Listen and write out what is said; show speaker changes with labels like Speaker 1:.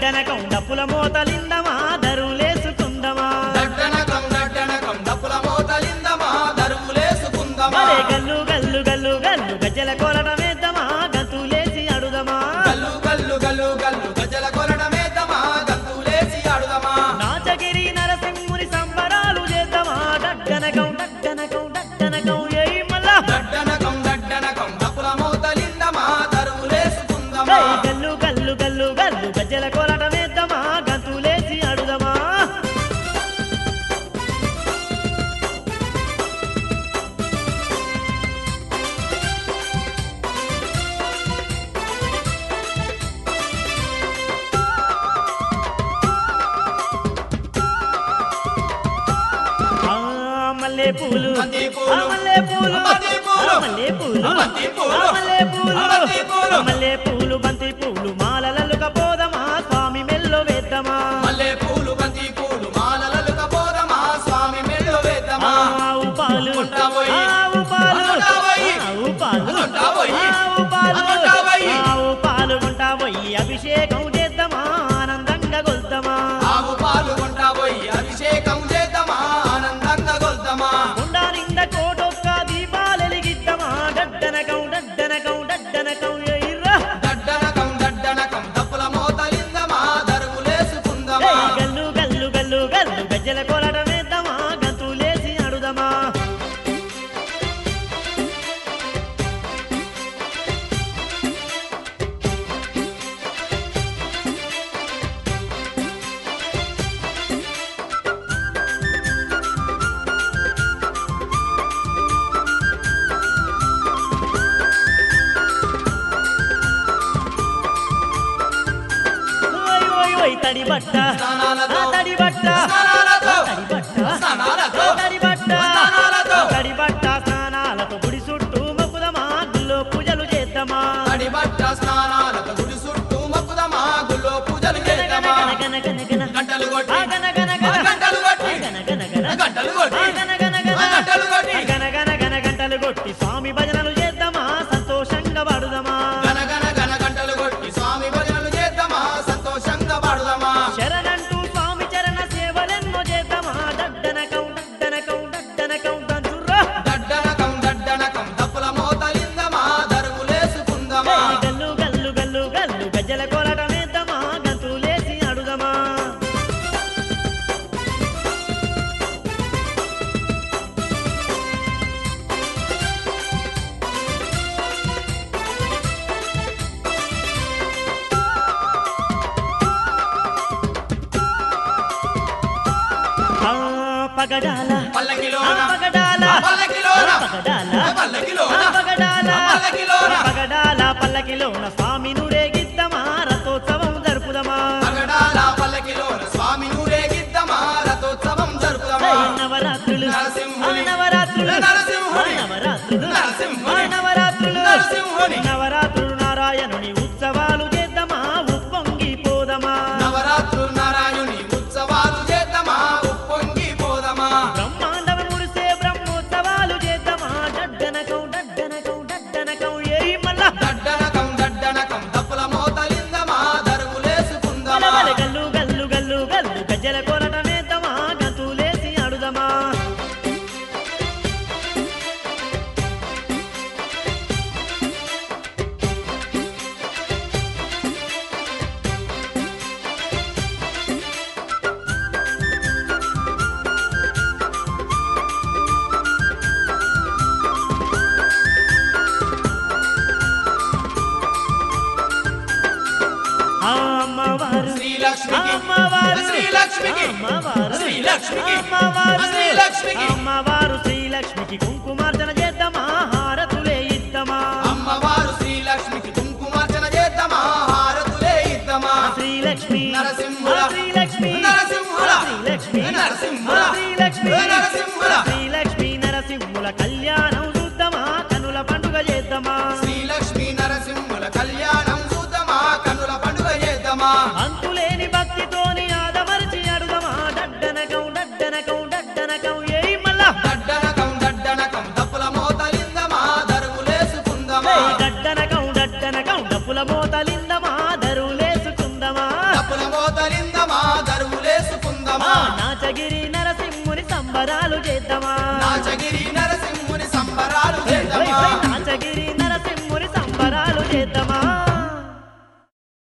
Speaker 1: డడ్డనకం డప్పుల మోతలిందమా దరువులేసుకుందమా
Speaker 2: దడ్డనకం దడ్డనకం డప్పుల మోతలిందమా దరువులేసుకుందమా
Speaker 1: మరే గల్లు గల్లు గల్లు గల్లు గజ్జల కోలటమేద్దామా గంతులేసి అడుదమా
Speaker 2: గల్లు గల్లు గల్లు గల్లు గజల కొరడమేద్దామా గంతులేసి ఆడుదమా
Speaker 1: నాచగిరి నరసింహుని సంబరాలు చేద్దామా డడ్డనకం డడ్డనకం డడ్డనకం ఏయ్ మల్లా
Speaker 2: దడ్డనకం దడ్డనకం డప్పుల మోతలిందమా దరువులేసుకుందమా
Speaker 1: ఏయ్ గల్లు గల్లు గల్లు గల్లు గజ్జల కోలటమేద్దామా గంతులేసి అడుదమా ఆ మల్లె పూలు
Speaker 2: బంతి పూలు.
Speaker 1: ఆ మల్లె పూలు
Speaker 2: బంతి పూలు.
Speaker 1: ఆ మల్లె పూలు
Speaker 2: బంతి పూలు.
Speaker 1: ఆ మల్లె పూలు
Speaker 2: బంతి పూలు.
Speaker 1: ఆ మల్లె పూలు బంతి పూలు మాలలలుక పోదమా స్వామి మెల్లో వేద్దామా
Speaker 2: మల్లె పూలు బంతి పూలు మాలలలుక పోదమా స్వామి మెళ్ళు వేద్దామా
Speaker 1: ఆవు పాలు
Speaker 2: ఉంటావోయ్.
Speaker 1: ఆవు పాలు
Speaker 2: ఉంటావోయ్.
Speaker 1: ఆవు పాలు
Speaker 2: ఉంటావోయ్.
Speaker 1: ఆవు పాలు
Speaker 2: ఉంటావోయ్.
Speaker 1: ఆవు పాలు ఉంటావోయ్ అభిషేకం చేద్దామా ఆనందంగా గొల్తామా
Speaker 2: ఆవు పాలు కొంటాబోయి అభిషేకం చేద్దామా ఆనందంగా గొల్దామా
Speaker 1: ఉండా నిండా కోటొక్క దీపాలెలిగిద్దామా డడ్డనకం డడ్డనకం డడ్డనకం ఎయిర్రా
Speaker 2: దడ్డనకం దడ్డనకం డప్పుల మోతలిందమా దరువులేసుకుందమా
Speaker 1: ఏయ్ గల్లు గల్లు గల్లు గల్లు గజ్జల కోలటమేద్దామా గంతులేసి అడుదమా ఓయ్ ఓయ్ ఓయ్ తడి బట్ట
Speaker 2: స్నానాలతో,
Speaker 1: ఆ తడి బట్ట
Speaker 2: స్నానాలతో,
Speaker 1: తడి బట్ట
Speaker 2: స్నానాలతో,
Speaker 1: తడి బట్ట
Speaker 2: స్నానాలతో,
Speaker 1: తడి బట్ట స్నానాలతో గుడి చుట్టూ మొక్కుదమా గుళ్ళో పూజలు చేద్దామా
Speaker 2: తడి బట్ట స్నానాలతో గుడి చుట్టూ మొక్కుదమా గుళ్ళో పూజలు
Speaker 1: గన గన
Speaker 2: చేద్దామా
Speaker 1: గన గన గన గన
Speaker 2: గంటలు
Speaker 1: ఆ
Speaker 2: కొట్టి
Speaker 1: గన గన గన
Speaker 2: ఆ గంటలు కొట్టి
Speaker 1: ఆ గన గన గన
Speaker 2: గంటలు కొట్టి
Speaker 1: ఆ గన గన గన
Speaker 2: ఆ గంటలు కొట్టి
Speaker 1: ఆ గన గన గన గంటలు కొట్టి స్వామి భజనలు చేద్దామా సంతోషంగా పాడుదామా
Speaker 2: గన గన గన గంటలు కొట్టి స్వామి భజనలు చేద్దామా సంతోషంగా పాడుదామా
Speaker 1: శరణంటూ స్వామి చరణ సేవలెన్నో చేద్దామా దడ్డనకం దడ్డనకం దడ్డనకం దంచుర్రా
Speaker 2: దడ్డనకం దడ్డనకం డప్పుల మోతలిందమా దరువులేసుకుందమా
Speaker 1: ఏయ్ గల్లు గల్లు గల్లు గల్లు గజ్జల కోలటమేద్దామా గంతులేసి అడుదమా ఆ పగడాల
Speaker 2: పల్లకిలోన
Speaker 1: ఆ పగడాల
Speaker 2: ఆ పల్లకిలోన
Speaker 1: ఆ పగడాల
Speaker 2: ఆ పల్లకిలోన
Speaker 1: ఆ పగడాల
Speaker 2: ఆ పల్లకిలోన
Speaker 1: ఆ పగడాల పల్లకిలోన స్వామి నూరేగిద్దమా రథోత్సవం జరుపుదమా
Speaker 2: పగడాల పల్లకిలోన స్వామి ఊరేగిద్దమా రథోత్సవం జరుపుదమా
Speaker 1: ఏయ్ నవరాత్రులు
Speaker 2: నరసింహుని.
Speaker 1: ఆ నవరాత్రులు
Speaker 2: నరసింహుని.
Speaker 1: ఆ నవరాత్రులు
Speaker 2: నరసింహుని.
Speaker 1: ఆ నవరాత్రులు
Speaker 2: నరసింహుని.
Speaker 1: నవరాత్రులు నారాయణుని ఉత్సవాలు చేద్దామా ఉప్పొంగిపోదమా
Speaker 2: నవరాత్రు నారాయణుని ఉత్సవాలు చేద్దామా ఉప్పొంగి పోదమా
Speaker 1: బ్రహ్మాండం ముడిసే బ్రహ్మోత్సవాలు చేద్దామా డడ్డనకం డడ్డనకం డడ్డనకం ఏయ్ మల్లా
Speaker 2: దడ్డనకం దడ్డనకం డప్పుల మోతలిందమా దరువులేసుకుందమా
Speaker 1: బలబల గల్లు గల్లు గల్లు గల్లు గజ్జల కోలటమేద్దామా గంతులేసి అడుదమా ఆ అమ్మవారు
Speaker 2: శ్రీలక్ష్మికి
Speaker 1: అమ్మవారు
Speaker 2: శ్రీలక్ష్మికి
Speaker 1: అమ్మవారు
Speaker 2: శ్రీలక్ష్మికి
Speaker 1: అమ్మవారు
Speaker 2: శ్రీలక్ష్మికి
Speaker 1: అమ్మవారు శ్రీలక్ష్మికి కుంకుమార్చన చేద్దామా హారతులే ఇద్దామా
Speaker 2: అమ్మవారు శ్రీలక్ష్మికి కుంకుమార్చన చేద్దామా హారతులే ఇద్దామా
Speaker 1: శ్రీలక్ష్మి
Speaker 2: నరసింహుల.
Speaker 1: ఆ శ్రీలక్ష్మి
Speaker 2: నరసింహుల.
Speaker 1: ఆ శ్రీలక్ష్మి
Speaker 2: నరసింహుల.
Speaker 1: ఆ శ్రీలక్ష్మి
Speaker 2: నరసింహుల.
Speaker 1: శ్రీలక్ష్మి నరసింహుల కళ్యాణం చూద్దామా కనుల పండుగ చేద్దామా
Speaker 2: శ్రీలక్ష్మి నరసింహుల కళ్యాణం చూద్దామా కన్నుల పండుగ చేద్దామా
Speaker 1: అంతులేని భక్తితోని ఆదమరిచి అడుగమా డడ్డనకం డడ్డనకం డడ్డనకం ఏయ్ మల్లా
Speaker 2: దడ్డనకం దడ్డనకం డప్పుల మోతలిందమా దరువులేసుకుందమా
Speaker 1: ఏయ్ డడ్డనకం డడ్డనకం డప్పుల మోతలిందమా దరువులేసుకుందమా
Speaker 2: డప్పుల మో
Speaker 1: సంబరాలు చేద్దామా